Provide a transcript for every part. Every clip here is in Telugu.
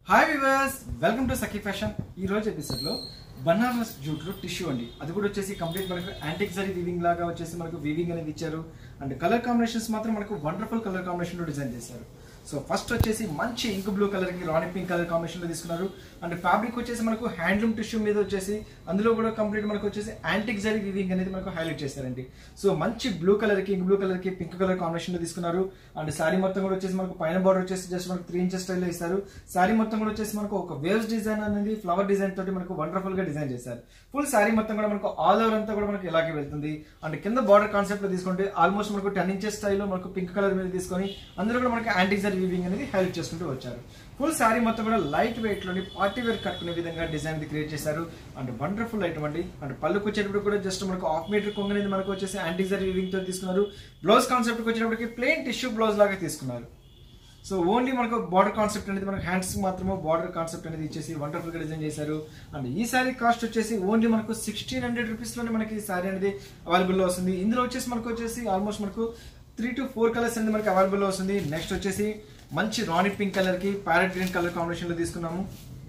hi viewers welcome to Sakhi fashion ఈ రోజు ఎపిసోడ్ లో బనారస్ జూట్ లో టిష్యూ అండి అది కూడా వచ్చేసి కంప్లీట్ మనకు యాంటిక్ జరీ వీవింగ్ లాగా వచ్చేసి మనకు వీవింగ్ అనేది ఇచ్చారు అండ్ కలర్ కాంబినేషన్స్ మాత్రం మనకు వండర్ఫుల్ కలర్ కాంబినేషన్ లో డిజైన్ చేశారు సో ఫస్ట్ వచ్చేసి మంచి ఇంక్ బ్లూ కలర్ కి రాణి పింక్ కలర్ కాంబినేషన్ లో తీసుకున్నారు అండ్ ఫ్యాబ్రిక్ వచ్చేసి మనకు హ్యాండ్లూమ్ టిష్యూ మీద వచ్చేసి అందులో కూడా కంప్లీట్ మనకు వచ్చేసి యాంటిక్ జరీ వీవింగ్ అనేది మనకు హైలైట్ చేశారండి సో మంచి బ్లూ కలర్ కి ఇంక్ బ్లూ కలర్ కి పింక్ కలర్ కాంబినేషన్ లో తీసుకున్నారు అండ్ శారీ మొత్తం కూడా వచ్చేసి మనకు పైన బార్డర్ వచ్చేసి జస్ట్ మనకు త్రీ ఇంచెస్ స్టైల్ లో ఇస్తారు శారీ మొత్తం కూడా వచ్చేసి మనకు ఒక వేవ్స్ డిజైన్ అనేది ఫ్లవర్ డిజైన్ తోటి మనకు వండర్ఫుల్ గా డిజైన్ చేశారు ఫుల్ శారీ మొత్తం కూడా మనకు ఆల్ ఓవర్ అంతా కూడా మనకి ఇలాగే వెళ్తుంది అండ్ కింద బార్డర్ కాన్సెప్ట్ లో తీసుకుంటే ఆల్మోస్ట్ మనకు టెన్ ఇంచెస్ స్టైల్లో మనకు పింక్ కలర్ మీద తీసుకొని అందులో కూడా మనకి యాంటిక్ జరీ వీవింగ్ అనేది హైలైట్ చేసుకుంటూ వచ్చారు ఫుల్ శారీ మొత్తం కూడా లైట్ వెయిట్ లోని పార్టీ వేర్ కట్టుకునే విధంగా డిజైన్ క్రియేట్ చేశారు అండ్ వండర్ఫుల్ ఐటమ్ అండి అండ్ పళ్ళుకి వచ్చేటప్పుడు కూడా జస్ట్ మనకు హాఫ్ మీటర్ కొంగ అనేది మనకు వచ్చేసి యాంటిక్ జరీ వీవింగ్ తో తీసుకున్నారు బ్లౌజ్ కాన్సెప్ట్ వచ్చేటప్పటికి ప్లెయిన్ టిష్యూ బ్లౌజ్ లాగా తీసుకున్నారు సో ఓన్లీ మనకు బార్డర్ కాన్సెప్ట్ అనేది మనకు హ్యాండ్స్ మాత్రమే బార్డర్ కాన్సెప్ట్ అనేది ఇచ్చేసి వండర్ఫుల్ గా డిజైన్ చేశారు అండ్ ఈ సారీ కాస్ట్ వచ్చేసి ఓన్లీ మనకు సిక్స్టీన్ హండ్రెడ్ రూపీస్ లోనే మనకి ఈ సారీ అనేది అవైలబుల్ లో వస్తుంది ఇందులో వచ్చేసి మనకు వచ్చేసి ఆల్మోస్ట్ మనకు త్రీ టు ఫోర్ కలర్స్ అనేది మనకి అవైలబుల్ లో వస్తుంది నెక్స్ట్ వచ్చేసి మంచి రాణి పింక్ కలర్ కి ప్యారెట్ గ్రీన్ కలర్ కాంబినేషన్ లో తీసుకున్నాము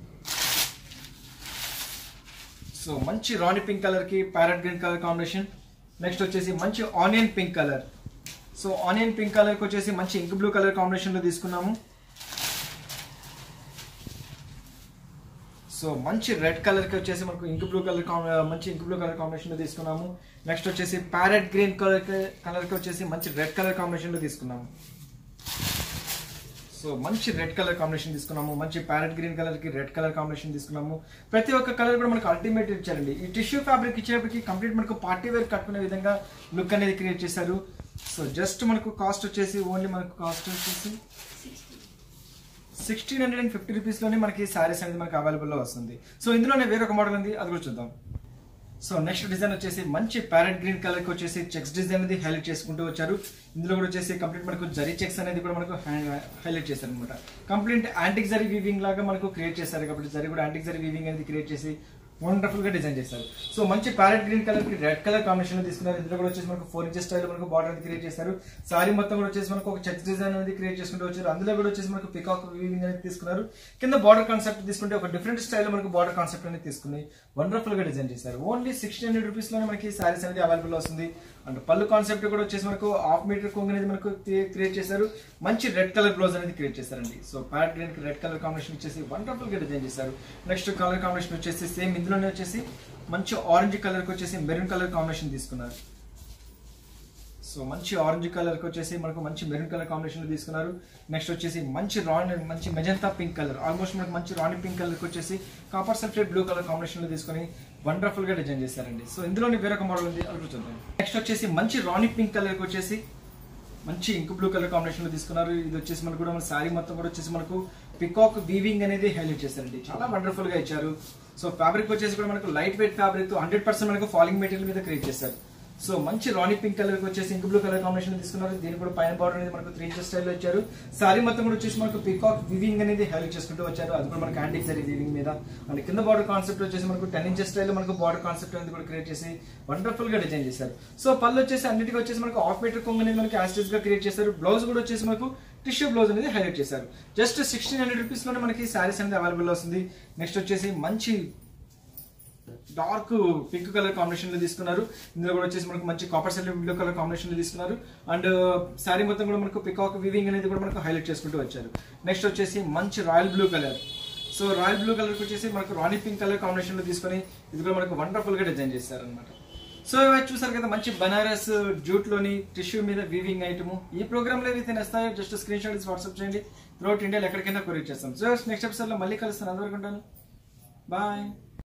సో మంచి రాణి పింక్ కలర్ కి parrot green colour combination next వచ్చేసి మంచి onion pink colour so onion pink colour కి వచ్చేసి మంచి ఇంక్ బ్లూ కలర్ కాంబినేషన్ లో తీసుకున్నాము సో మంచి రెడ్ కలర్ కి వచ్చేసి మనకు ఇంక్ బ్లూ కలర్ మంచి ఇంక్ బ్లూ కలర్ కాంబినేషన్ లో తీసుకున్నాము నెక్స్ట్ వచ్చేసి ప్యారెట్ గ్రీన్ కలర్ కలర్ కి వచ్చేసి మంచి రెడ్ కలర్ కాంబినేషన్ లో తీసుకున్నాము సో మంచి రెడ్ కలర్ కాంబినేషన్ తీసుకున్నాము మంచి ప్యారెట్ గ్రీన్ కలర్ కి రెడ్ కలర్ కాంబినేషన్ తీసుకున్నాము ప్రతి ఒక్క కలర్ కూడా మనకు అల్టిమేట్ ఇచ్చారండి ఈ టిష్యూ ఫ్యాబ్రిక్ ఇచ్చేటప్పటికి కంప్లీట్ మనకు పార్టీ వేర్ కట్టుకునే విధంగా లుక్ అనేది క్రియేట్ చేశారు సో జస్ట్ మనకు కాస్ట్ వచ్చేసి ఓన్లీ మనకు కాస్ట్ వచ్చేసి సిక్స్టీన్ హండ్రెడ్ అండ్ ఫిఫ్టీ రూపీస్లోనే మనకి శారీస్ అనేది మనకి అవైలబుల్లో వస్తుంది సో ఇందులోనే వేరొక మోడల్ ఉంది అది కూడా చూద్దాం సో నెక్స్ట్ డిజైన్ వచ్చేసి మంచి ప్యారెట్ గ్రీన్ కలర్ కి వచ్చేసి చెక్స్ డిజైన్ అనేది హైలైట్ చేసుకుంటూ వచ్చారు ఇందులో కూడా వచ్చేసి కంప్లీట్ మనకు జరీ చెక్స్ అనేది కూడా మనకు హైలైట్ చేశారు అనమాట కంప్లీట్ యాంటిక్ జరీ వీవింగ్ లాగా మనకు క్రియేట్ చేశారు కాబట్టి జరీ కూడా యాంటిక్ జరీ వీవింగ్ అనేది క్రియేట్ చేసి వండర్ఫుల్ గా డిజైన్ చేశారు సో మంచి ప్యారెట్ గ్రీన్ కలర్ కి రెడ్ కలర్ కాంబినేషన్ లో తీసుకున్నారు ఇందులో కూడా వచ్చేసి మనకు ఫోర్ ఇంచెస్ స్టైల్ మనకు బార్డర్ అనేది క్రియేట్ చేశారు సారీ మొత్తం కూడా వచ్చేసి మనకు ఒక చెక్స్ డిజైన్ అనేది క్రియేట్ చేసుకుంటూ వచ్చారు అందులో కూడా వచ్చేసి మనకు పికాక్ వీవింగ్ అనేది తీసుకున్నారు కింద బార్డర్ కాన్సెప్ట్ తీసుకుంటే ఒక డిఫరెంట్ స్టైల్ మనకు బార్డర్ కాన్సెప్ట్ అనేది తీసుకుని వండర్ఫుల్ గా డిజైన్ చేశారు ఓన్లీ సిక్స్టీ హండ్రెడ్ రూపీస్ లోనే మనకి సారీస్ అనేది అవైలబుల్ వస్తుంది అండ్ పళ్ళు కాన్సెప్ట్ కూడా వచ్చేసి మనకు హాఫ్ మీటర్ కొంగు అనేది మనకు క్రియేట్ చేశారు మంచి రెడ్ కలర్ బ్లౌజ్ అనేది క్రియేట్ చేశారండి so parrot green red colour combination వచ్చేసి వండర్ఫుల్ గా డిజైన్ చేశారు నెక్స్ట్ కలర్ కాంబినేషన్ వచ్చేసి సేమ్ ఇందులోనే వచ్చేసి మంచి ఆరెంజ్ కలర్ కి వచ్చేసి మెరూన్ కలర్ కాంబినేషన్ తీసుకున్నారు సో మంచి ఆరెంజ్ కలర్ కి వచ్చేసి మనకు మంచి మెరూన్ కలర్ కాంబినేషన్ లో తీసుకున్నారు నెక్స్ట్ వచ్చేసి మంచి రాణి మంచి మెజంతా పింక్ కలర్ ఆల్మోస్ట్ మనకు మంచి రాణి పింక్ కలర్ కి వచ్చేసి copper sulphate blue colour combination లో తీసుకొని వండర్ఫుల్ గా డిజైన్ చేశారండి సో ఇందులోని వేరొక మోడల్ ఉంది అది కూడా చూద్దాం నెక్స్ట్ వచ్చేసి మంచి రాణి పింక్ కలర్ కి వచ్చేసి మంచి ఇంక్ బ్లూ కలర్ కాంబినేషన్ లో తీసుకున్నారు ఇది వచ్చేసి మనకు కూడా మన శారీ మొత్తం కూడా వచ్చేసి మనకు పికాక్ వీవింగ్ అనేది హైలైట్ చేశారండి చాలా వండర్ఫుల్ గా ఇచ్చారు సో ఫ్యాబ్రిక్ వచ్చేసి కూడా మనకు light weight fabric hundred percent మనకు ఫాలింగ్ మెటీరియల్ మీద క్రియేట్ చేశారు సో మంచి రాణి పింక్ కలర్ వచ్చేసి ఇంక్ బ్లూ కలర్ కాంబినేషన్ తీసుకున్నారు దీని కూడా పైన బార్డర్ అనేది మనకు త్రీ ఇంచెస్ స్టైల్లో ఇచ్చారు సారీ మొత్తం కూడా వచ్చేసి మనకు పికాక్ వివింగ్ అనేది హైలైట్ చేసుకుంటూ వచ్చారు అది కూడా మనకు యాంటిక్ జరీ వివింగ్ మీద అండ్ కింద బార్డర్ కాన్సెప్ట్ వచ్చేసి మనకు టెన్ ఇంచెస్ స్టైల్ మనకు బార్డర్ కాన్సెప్ట్ అనేది కూడా క్రియేట్ చేసి వండర్ఫుల్ గా డిజైన్ చేశారు సో పళ్ళు వచ్చేసి అన్నిటికీ వచ్చేసి మనకు హాఫ్ మీటర్ కొంగు అనేది మనకి యాస్టేజ్ గా క్రియేట్ చేశారు బ్లౌజ్ కూడా వచ్చేసి మనకు టిష్యూ బ్లౌజ్ అనేది హైలైట్ చేశారు జస్ట్ సిక్స్టీన్ హండ్రెడ్ రూపీస్ లోనే మనకి సారీస్ అనేది అవైలబుల్ వస్తుంది నెక్స్ట్ వచ్చేసి మంచి డార్క్ పింక్ కలర్ కాంబినేషన్ లో తీసుకున్నారు ఇందులో కూడా వచ్చేసి మనకు మంచి కాపర్ సెల్ బ్లూ కలర్ కాంబినేషన్ లో తీసుకున్నారు అండ్ శారీ మొత్తం కూడా మనకు పికాక్ వివింగ్ అనేది కూడా మనకు హైలైట్ చేసుకుంటూ వచ్చారు నెక్స్ట్ వచ్చేసి మంచి royal blue colour so royal blue colour వచ్చేసి మనకు రాణి పింక్ కలర్ కాంబినేషన్ లో తీసుకొని ఇది కూడా మనకు వండర్ఫుల్ గా డిజైన్ చేశారు అనమాట సో ఇవి చూసారు కదా మంచి బనారస్ జూట్ లోని టిష్యూ మీద వీవింగ్ ఐటమ్ ఈ ప్రోగ్రామ్ లో ఏవైతే నస్తాయో జస్ట్ స్క్రీన్ షాట్ వాట్సాప్ చేయండి త్రూఅవుట్ ఇండియాలో ఎక్కడికైనా కొరియర్ చేస్తాం సో నెక్స్ట్ ఎపిసోడ్ లో మళ్ళీ కలుస్తాను అంతవరకు ఉంటాను బాయ్